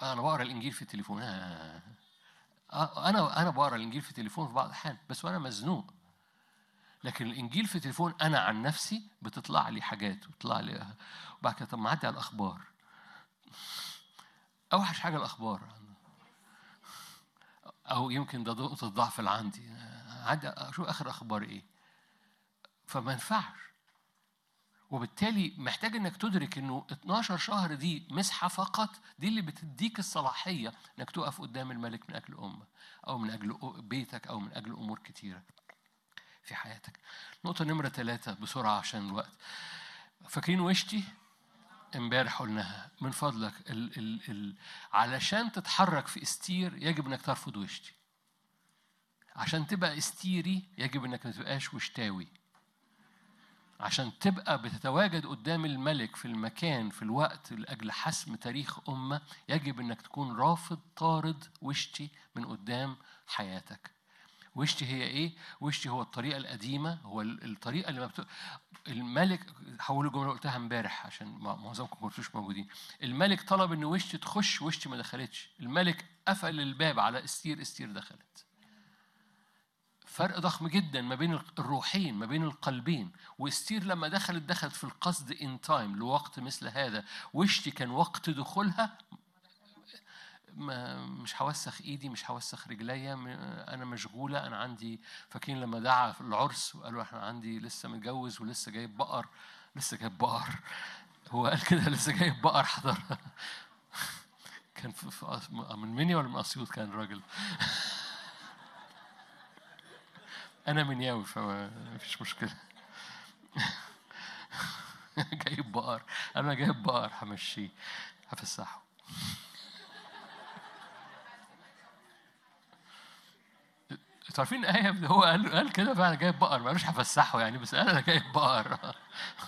انا بقرا الانجيل في التليفون آه. آه، انا انا بقرا الانجيل في التليفون في بعض الاحيان بس وانا مزنوق لكن الانجيل في التليفون انا عن نفسي بتطلع لي حاجات بتطلع لي وبعد كده طب ما اعدي على الاخبار اوحش حاجه الاخبار او يمكن ده نقطه الضعف اللي عندي عدي اشوف اخر اخبار ايه فما ينفعش وبالتالي محتاج انك تدرك انه 12 شهر دي مسحه فقط دي اللي بتديك الصلاحيه انك تقف قدام الملك من اجل امه او من اجل بيتك او من اجل امور كتيره في حياتك. نقطه نمره ثلاثه بسرعه عشان الوقت. فاكرين وشتي؟ امبارح قلناها من فضلك ال ال ال علشان تتحرك في استير يجب انك ترفض وشتي. عشان تبقى استيري يجب انك ما تبقاش وشتاوي. عشان تبقى بتتواجد قدام الملك في المكان في الوقت لأجل حسم تاريخ أمة يجب أنك تكون رافض طارد وشتي من قدام حياتك وشتي هي إيه؟ وشتي هو الطريقة القديمة هو الطريقة اللي ما بت... الملك حولوا الجملة قلتها امبارح عشان معظمكم ما كنتوش موجودين الملك طلب ان وشتي تخش وشتي ما دخلتش الملك قفل الباب على استير استير دخلت فرق ضخم جدا ما بين الروحين ما بين القلبين واستير لما دخلت دخلت في القصد ان تايم لوقت مثل هذا وشتي كان وقت دخولها ما مش هوسخ ايدي مش هوسخ رجليا انا مشغوله انا عندي فاكرين لما دعا في العرس وقالوا احنا عندي لسه متجوز ولسه جايب بقر لسه جايب بقر هو قال كده لسه جايب بقر حضر كان في, في من منيا ولا من اسيوط كان الراجل انا منياوي فما فيش مشكله جايب بقر انا جايب بقر همشيه هفسحه عارفين آية هو قال قال كده فعلا جايب بقر ما قالوش هفسحه يعني بس قال أنا جايب بقر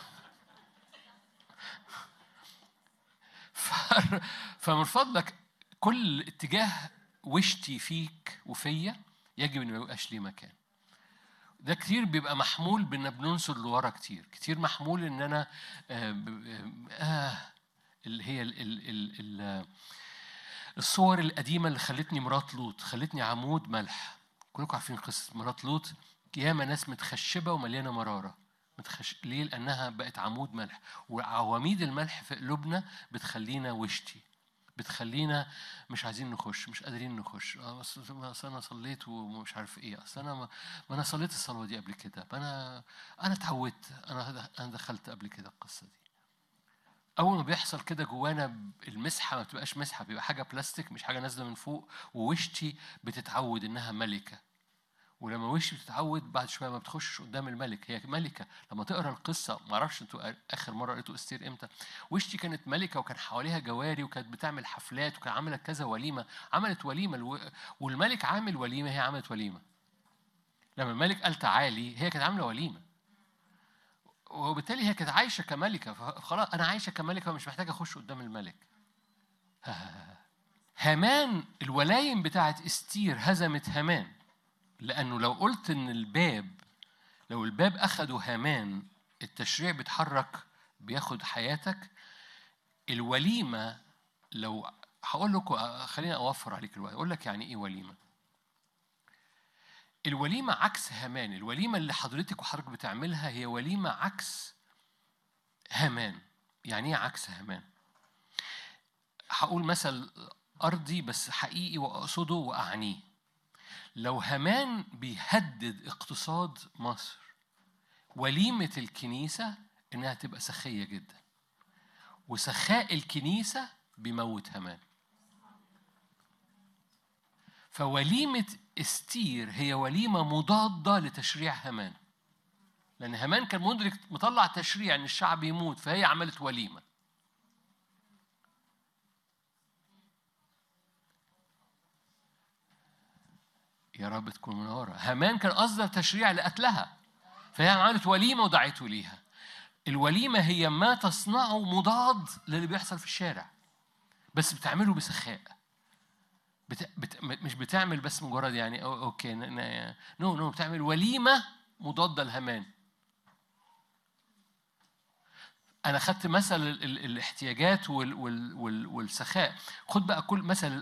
فمن فضلك كل اتجاه وشتي فيك وفيا يجب ان ما يبقاش ليه مكان ده كتير بيبقى محمول بان بننصر لورا كتير كتير محمول ان انا آه, آه اللي هي ال ال ال ال الصور القديمة اللي خلتني مرات لوط خلتني عمود ملح كلكم عارفين قصة مرات لوط ياما ناس متخشبة ومليانة مرارة متخش... ليه؟ لأنها بقت عمود ملح وعواميد الملح في قلوبنا بتخلينا وشتي بتخلينا مش عايزين نخش مش قادرين نخش اصل انا صليت ومش عارف ايه اصل انا ما, ما انا صليت الصلاه دي قبل كده انا انا اتعودت انا انا دخلت قبل كده القصه دي اول ما بيحصل كده جوانا المسحه ما بتبقاش مسحه بيبقى حاجه بلاستيك مش حاجه نازله من فوق ووشتي بتتعود انها ملكه ولما وشي بتتعود بعد شويه ما بتخش قدام الملك هي ملكه لما تقرا القصه ما اعرفش انتوا اخر مره قريتوا استير امتى وشتي كانت ملكه وكان حواليها جواري وكانت بتعمل حفلات وكان عملت كذا وليمه عملت وليمه والملك عامل وليمه هي عملت وليمه لما الملك قال تعالي هي كانت عامله وليمه وبالتالي هي كانت عايشه كملكه فخلاص انا عايشه كملكه ومش محتاجه اخش قدام الملك هامان الولايم بتاعت استير هزمت هامان لأنه لو قلت إن الباب لو الباب أخده هامان التشريع بيتحرك بياخد حياتك الوليمة لو هقول لكم خليني أوفر عليك الوقت أقول لك يعني إيه وليمة الوليمة عكس هامان الوليمة اللي حضرتك وحضرتك بتعملها هي وليمة عكس هامان يعني إيه عكس هامان هقول مثل أرضي بس حقيقي وأقصده وأعنيه لو هامان بيهدد اقتصاد مصر وليمة الكنيسة إنها تبقى سخية جدا وسخاء الكنيسة بيموت هامان فوليمة استير هي وليمة مضادة لتشريع هامان لأن هامان كان مدرك مطلع تشريع إن الشعب يموت فهي عملت وليمة يا رب تكون منورة هامان كان أصدر تشريع لقتلها فهي عملت وليمة ودعته ليها الوليمة هي ما تصنعه مضاد للي بيحصل في الشارع بس بتعمله بسخاء بت... بت... مش بتعمل بس مجرد يعني أو... اوكي ن... ن... نو نو بتعمل وليمة مضادة لهامان انا خدت مثل ال- ال- الاحتياجات وال وال وال والسخاء خد بقى كل مثل